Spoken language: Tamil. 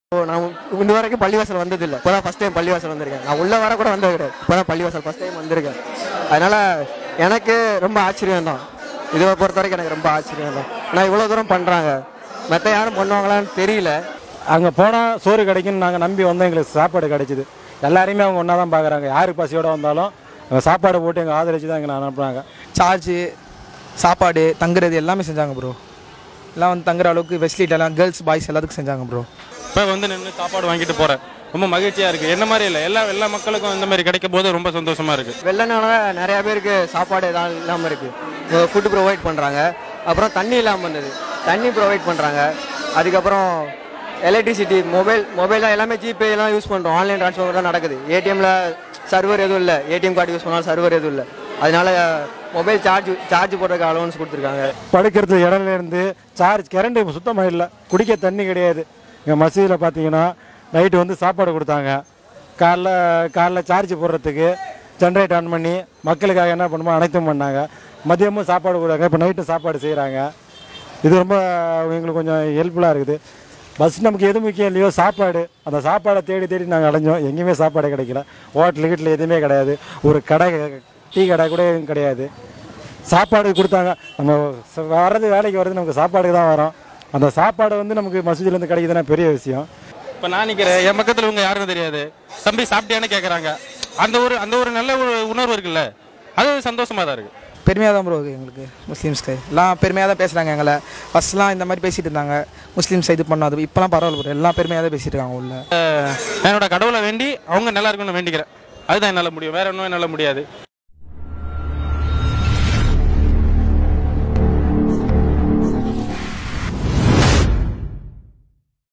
இப்போ நான் இன்ன வரைக்கும் பள்ளிவாசல் வந்ததில்லை இப்போ தான் ஃபஸ்ட் டைம் பள்ளிவாசல் வந்திருக்கேன் நான் உள்ள வர கூட வந்தது கிடையாது இப்போ தான் பள்ளிவாசல் ஃபஸ்ட் டைம் வந்திருக்கேன் அதனால எனக்கு ரொம்ப ஆச்சரியம் தான் இதை பொறுத்த வரைக்கும் எனக்கு ரொம்ப ஆச்சரியம் தான் நான் இவ்வளோ தூரம் பண்ணுறாங்க மற்ற யாரும் பண்ணுவாங்களான்னு தெரியல அங்கே போனால் சோறு கிடைக்குன்னு நாங்கள் நம்பி வந்தோம் எங்களுக்கு சாப்பாடு கிடைச்சிது எல்லாரையுமே அவங்க ஒன்றா தான் பார்க்குறாங்க யார் பசியோட வந்தாலும் அங்கே சாப்பாடு போட்டு எங்கள் ஆதரிச்சு தான் எங்களை அனுப்புகிறாங்க சார்ஜு சாப்பாடு தங்குறது எல்லாமே செஞ்சாங்க ப்ரோ எல்லாம் வந்து தங்குற அளவுக்கு ஃபெசிலிட்டி எல்லாம் கேர்ள்ஸ் பாய்ஸ் எல்லாத்துக்கும் செஞ்சாங்க ப்ரோ இப்போ வந்து நின்று சாப்பாடு வாங்கிட்டு போகிறேன் ரொம்ப மகிழ்ச்சியாக இருக்குது என்ன மாதிரி இல்லை எல்லா எல்லா மக்களுக்கும் இந்த மாதிரி கிடைக்கும் போது ரொம்ப சந்தோஷமாக இருக்குது வெள்ளனால நிறைய பேருக்கு சாப்பாடு எதாவது இல்லாமல் இருக்குது ஃபுட்டு ப்ரொவைட் பண்ணுறாங்க அப்புறம் தண்ணி இல்லாமல் இருந்தது தண்ணி ப்ரொவைட் பண்ணுறாங்க அதுக்கப்புறம் எலக்ட்ரிசிட்டி மொபைல் மொபைலில் எல்லாமே ஜிபே எல்லாம் யூஸ் பண்ணுறோம் ஆன்லைன் ட்ரான்ஸ்ஃபர் தான் நடக்குது ஏடிஎம்மில் சர்வர் எதுவும் இல்லை ஏடிஎம் கார்டு யூஸ் பண்ணாலும் சர்வர் எதுவும் இல்லை அதனால மொபைல் சார்ஜ் சார்ஜ் போடுறதுக்கு அலோன்ஸ் கொடுத்துருக்காங்க படுக்கிறது இடம்ல இருந்து சார்ஜ் கரண்ட் சுத்தமாக இல்லை குடிக்க தண்ணி கிடையாது இங்கே மசூதியில் பார்த்தீங்கன்னா நைட்டு வந்து சாப்பாடு கொடுத்தாங்க காலைல காலைல சார்ஜ் போடுறதுக்கு ஜென்ரேட் ஆன் பண்ணி மக்களுக்காக என்ன பண்ணுமோ அனைத்தும் பண்ணாங்க மதியமும் சாப்பாடு கொடுத்தாங்க இப்போ நைட்டு சாப்பாடு செய்கிறாங்க இது ரொம்ப எங்களுக்கு கொஞ்சம் ஹெல்ப்ஃபுல்லாக இருக்குது பஸ் நமக்கு எது முக்கியம் இல்லையோ சாப்பாடு அந்த சாப்பாடை தேடி தேடி நாங்கள் அலைஞ்சோம் எங்கேயுமே சாப்பாடு கிடைக்கல ஹோட்டல் வீட்டில் எதுவுமே கிடையாது ஒரு கடை டீ கடை கூட எதுவும் கிடையாது சாப்பாடு கொடுத்தாங்க நம்ம ச- வர்றது வேலைக்கு வர்றது நமக்கு சாப்பாடுக்கு தான் வரோம் அந்த சாப்பாடு வந்து நமக்கு மசூதியிலேருந்து கிடைக்குதுன்னா பெரிய விஷயம் இப்போ நான் நிற்கிறேன் என் பக்கத்தில் இவங்க யாருன்னு தெரியாது தம்பி சாப்பிட்டியான்னு கேட்குறாங்க அந்த ஒரு அந்த ஒரு நல்ல ஒரு உணர்வு இருக்குல்ல அது சந்தோஷமாக தான் இருக்குது பெருமையாக தான் ப்ரோ இருக்குது எங்களுக்கு முஸ்லீம்ஸ்க்கு எல்லாம் பெருமையாக தான் பேசுகிறாங்க எங்களை ஃபஸ்ட்லாம் இந்த மாதிரி பேசிட்டு இருந்தாங்க முஸ்லீம்ஸ் இது பண்ணாது இப்போலாம் பரவாயில்ல ப்ரோ எல்லாம் பெருமையாக தான் பேசிட்டு இருக்காங்க உள்ள என்னோட கடவுளை வேண்டி அவங்க நல்லா இருக்கணும்னு வேண்டிக்கிறேன் அதுதான் என்னால் முடியும் வேற ஒன்றும் என்னால் முடியாது